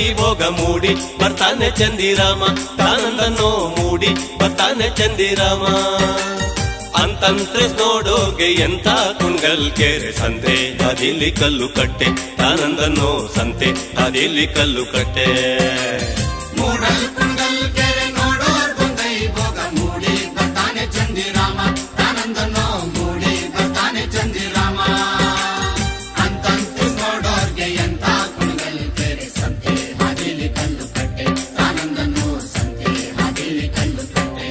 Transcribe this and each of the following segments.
ಭೋಗ ಮೂಡಿ ಬರ್ತಾನೆ ಚಂದಿರಾಮ ತಾನಂದನೋ ಮೂಡಿ ಬರ್ತಾನೆ ಚಂದಿರಾಮ ಅಂತಂತ್ರಿಸ್ ನೋಡೋಗೆ ಎಂತ ಕುಂಗಲ್ ಕೆರೆ ಸಂತೆ ಅದಿಲ್ಲಿ ಕಲ್ಲು ಕಟ್ಟೆ ತಾನಂದನೋ ಸಂತೆ ಅದಿಲ್ಲಿ ಕಲ್ಲು ಕಟ್ಟೆ ಮೂಡಲ್ ಕುಂಡಲ್ ಕೆರೆ ನೋಡೋರ್ ಬಂದೈ ಭೋಗ ಮೂಡಿ ಬರ್ತಾನೆ ಚಂದಿರಾಮ ಆನಂದನೋ ಮೂಡಿ ಬರ್ತಾನೆ ಚಂದಿರಾಮ ಅಂತಂತು ನೋಡೋರ್ಗೆ ಎಂತ ಕುಂಡಲ್ ಕೆರೆ ಸಂತೆ ಹಾದಿಲಿ ಕಲ್ಲು ಕಟ್ಟೆ ಆನಂದನೋ ಸಂತೆ ಹಾದಿಲಿ ಕಲ್ಲು ಕಟ್ಟೆ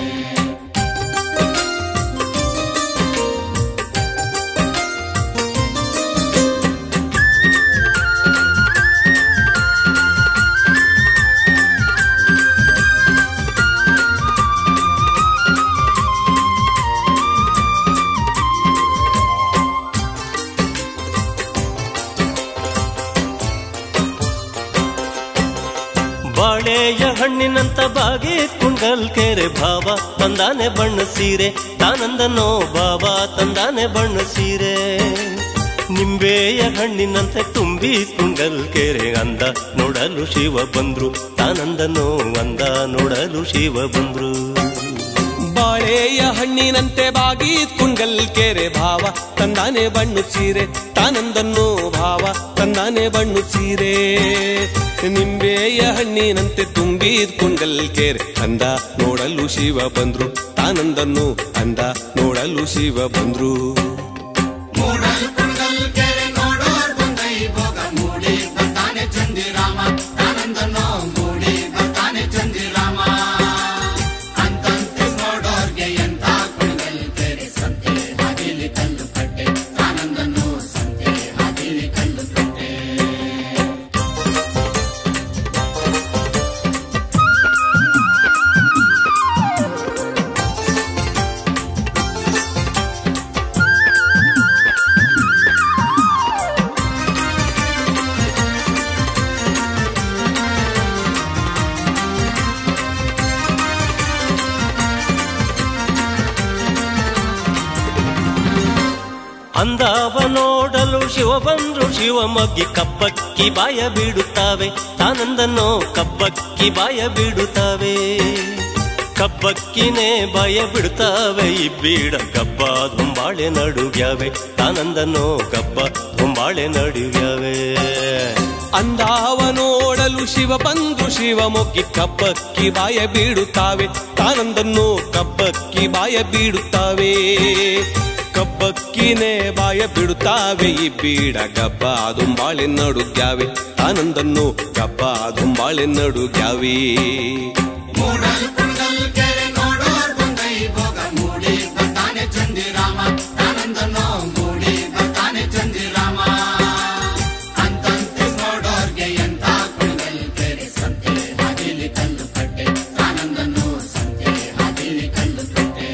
ಬಾಳೆಯ ಹಣ್ಣಿನಂತ ಬಾಗಿ ಕುಂಡಲ್ ಕೆರೆ ಭಾವ ತಂದಾನೆ ಬಣ್ಣ ಸೀರೆ ತಾನಂದನೋ ಭಾವ ತಂದಾನೆ ಬಣ್ಣ ಸೀರೆ ನಿಂಬೆಯ ಹಣ್ಣಿನಂತೆ ತುಂಬಿ ಕುಂಡಲ್ ಕೆರೆ ಅಂದ ನೋಡಲು ಶಿವ ಬಂದ್ರು ತಾನಂದನೋ ಅಂದ ನೋಡಲು ಶಿವ ಬಂದ್ರು ಬಾಳೆಯ ಹಣ್ಣಿನಂತೆ ಬಾಗಿ ಕುಂಗಲ್ ಕೆರೆ ಭಾವ ತಂದಾನೆ ಬಣ್ಣು ಸೀರೆ ತಾನಂದನ್ನು ಭಾವ ತಂದಾನೆ ಬಣ್ಣು ಸೀರೆ ನಿಂಬೆಯ ಹಣ್ಣಿನಂತೆ ತುಂಬಿ ಕುಂಗಲ್ ಕೆರೆ ಅಂದ ನೋಡಲು ಶಿವ ಬಂದ್ರು ತಾನಂದನ್ನು ಅಂದ ನೋಡಲು ಶಿವ ಬಂದ್ರು ಮೂಡಲ್ ಕುಂಡಲ್ ಕೆರೆ ನೋಡೋರ್ ಬಂದೈ ಭೋಗ ಮೂಡಿ ಬರ್ತಾನೆ ಚಂದಿರಾಮ ಆನಂದನೋ ಮೂಡಿ ಬರ್ತಾನೆ ಚಂದಿರಾಮ ಅಂತಂತು ನೋಡೋರ್ಗೆ ಎಂತ ಕುಂಡಲ್ ಕೆರೆ ಸಂತೆ ಹಾದಿಲಿ ಕಲ್ಲು ಕಟ್ಟೆ ಆನಂದನೋ ಸಂತೆ ಹಾದಿಲಿ ಕಲ್ಲು ಕಟ್ಟೆ ಅಂದವ ನೋಡಲು ಶಿವ ಬಂದ್ರು ಶಿವ ಮಗ್ಗಿ ಕಬ್ಬಕ್ಕಿ ಬಾಯ ಬಿಡುತ್ತಾವೆ ತಾನಂದನೋ ಕಬ್ಬಕ್ಕಿ ಬಾಯ ಬಿಡುತ್ತಾವೆ ಕಬ್ಬಕ್ಕಿನೇ ಬಾಯ ಬಿಡುತ್ತಾವೆ ಈ ಬೀಡ ಗಬ್ಬ ದುಂಬಾಳೆ ನಡುಗ್ಯಾವೆ ತಾನಂದನೋ ಗಬ್ಬ ದುಂಬಾಳೆ ನಡುಗ್ಯಾವೆ ಅಂದಾವ ನೋಡಲು ಶಿವ ಬಂದು ಶಿವ ಮೊಗ್ಗಿ ಕಬ್ಬಕ್ಕಿ ಬಾಯ ಬೀಡುತ್ತಾವೆ ತಾನಂದನ್ನು ಕಬ್ಬಕ್ಕಿ ಬಾಯ ಬೀಡುತ್ತಾವೆ ಕಬ್ಬಕ್ಕಿನೇ ಬಾಯ ಬಿಡುತ್ತಾವೆ ಈ ಬೀಡ ಗಬ್ಬ ದುಂಬಾಳೆ ನಡುಗ್ಯಾವೆ ತಾನಂದನ್ನು ಗಬ್ಬ ದುಂಬಾಳೆ ನಡುಗ್ಯಾವೆ ಮೂಡಲ್ ಕುಂಡಲ್ ಕೆರೆ ನೋಡೋರ್ ಬಂದೈ ಭೋಗ ಮೂಡಿ ಬರ್ತಾನೆ ಚಂದಿರಾಮ ಆನಂದನೋ ಮೂಡಿ ಬರ್ತಾನೆ ಚಂದಿರಾಮ ಅಂತಂತು ನೋಡೋರ್ಗೆ ಎಂತ ಕುಂಡಲ್ ಕೆರೆ ಸಂತೆ ಹಾದಿಲಿ ಕಲ್ಲು ಕಟ್ಟೆ ಆನಂದನೋ ಸಂತೆ ಹಾದಿಲಿ ಕಲ್ಲು ಕಟ್ಟೆ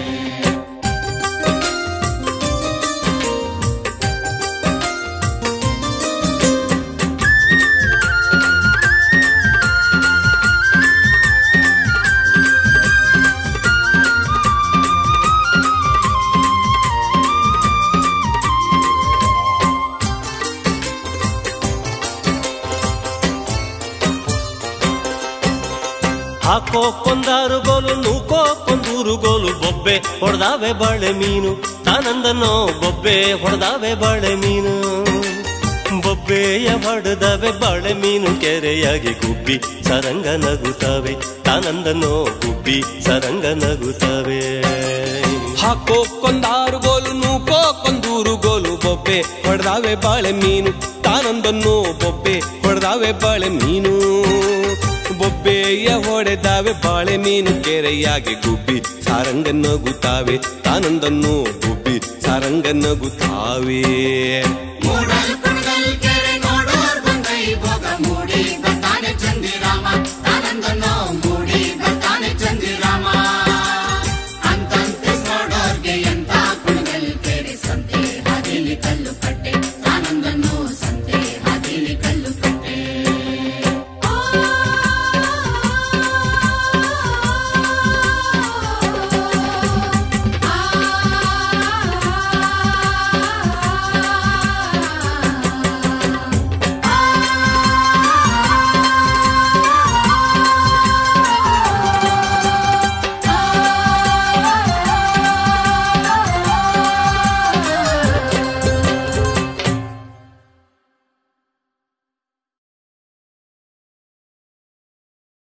ಹಾಕೋ ಕೊಂದಾರು ಗೋಲು ನೂಕೋ ಕೊಂದೂರು ಗೋಲು ಬೊಬ್ಬೆ ಹೊಡೆದಾವೆ ಬಾಳೆ ಮೀನು ತಾನಂದನೋ ಬೊಬ್ಬೆ ಹೊಡೆದಾವೆ ಬಾಳೆ ಮೀನು ಬೊಬ್ಬೆಯ ಹೊಡೆದಾವೆ ಬಾಳೆ ಮೀನು ಕೆರೆಯಾಗಿ ಗುಬ್ಬಿ ಸರಂಗ ನಗುತ್ತಾವೆ ತಾನಂದನೋ ಗುಬ್ಬಿ ಸರಂಗ ನಗುತ್ತಾವೆ ಹಾಕೋ ಕೊಂದಾರು ಗೋಲು ನೂಕೋ ಕೊಂದೂರು ಗೋಲು ಬೊಬ್ಬೆ ಹೊಡೆದಾವೆ ಬಾಳೆ ಮೀನು ತಾನೊಂದನ್ನು ಬೊಬ್ಬೆ ಹೊಡೆದಾವೆ ಬಾಳೆ ಮೀನು ಬೊಬ್ಬೆಯ ಹೊಡೆದಾವೆ ಬಾಳೆ ಮೀನು ಕೆರೆಯಾಗಿ ಗುಬ್ಬಿ ಸಾರಂಗ ನಗುತ್ತಾವೆ ತಾನೊಂದನ್ನು ಗುಬ್ಬಿ ಸಾರಂಗ ನಗುತ್ತಾವೆ